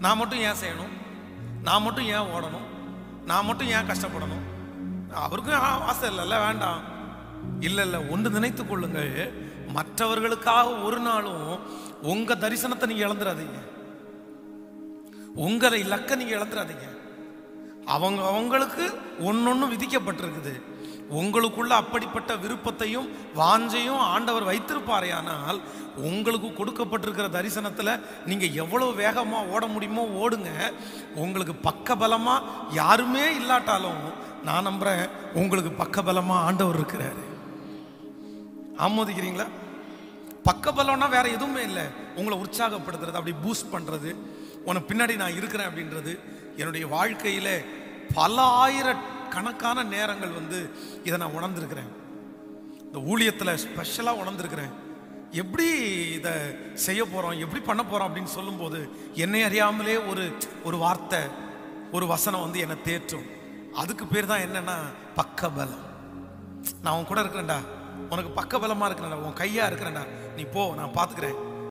நான் மட்டும் ஏன் செய்யணும் நான் மட்டும் ஏன் ஓடணும் நான் மட்டும் ஏன் கஷ்டப்படணும் அவருக்கும் ஆ- ஆசை இல்லைல்ல வேண்டாம் இல்லை இல்லை ஒன்று நினைத்துக் கொள்ளுங்கள் மற்றவர்களுக்காக ஒரு நாளும் உங்க தரிசனத்தை நீங்க இழந்துடாதீங்க உங்களை இலக்க நீங்க இழந்துடாதீங்க அவங்க அவங்களுக்கு ஒன்னொன்னு விதிக்கப்பட்டிருக்குது உங்களுக்குள்ள அப்படிப்பட்ட விருப்பத்தையும் வாஞ்சையும் ஆண்டவர் வைத்திருப்பாரேயானால் உங்களுக்கு கொடுக்கப்பட்டிருக்கிற தரிசனத்துல நீங்க எவ்வளவு வேகமா ஓட முடியுமோ ஓடுங்க உங்களுக்கு பக்கபலமா யாருமே இல்லாட்டாலும் நான் நம்புறேன் உங்களுக்கு பக்கபலமா ஆண்டவர் இருக்கிறாரு ஆமோதிக்கிறீங்களா பக்கபலம்னா வேற எதுவுமே இல்லை உங்களை உற்சாகப்படுத்துறது அப்படி பூஸ்ட் பண்றது உனக்கு பின்னாடி நான் இருக்கிறேன் அப்படின்றது என்னுடைய வாழ்க்கையில பல ஆயிர கணக்கான நேரங்கள் வந்து இதை நான் உணர்ந்திருக்கிறேன் இந்த ஊழியத்தில் ஸ்பெஷலாக உணர்ந்திருக்கிறேன் எப்படி இதை செய்ய போகிறோம் எப்படி பண்ண போகிறோம் அப்படின்னு சொல்லும்போது என்னை அறியாமலே ஒரு ஒரு வார்த்தை ஒரு வசனம் வந்து என்னை தேற்றும் அதுக்கு பேர் தான் என்னன்னா பக்கபலம் நான் உன் கூட இருக்கிறேன்டா உனக்கு பக்கபலமா இருக்கிறேன்டா உன் கையா இருக்கிறேன்டா நீ போ நான் பார்த்துக்கிறேன்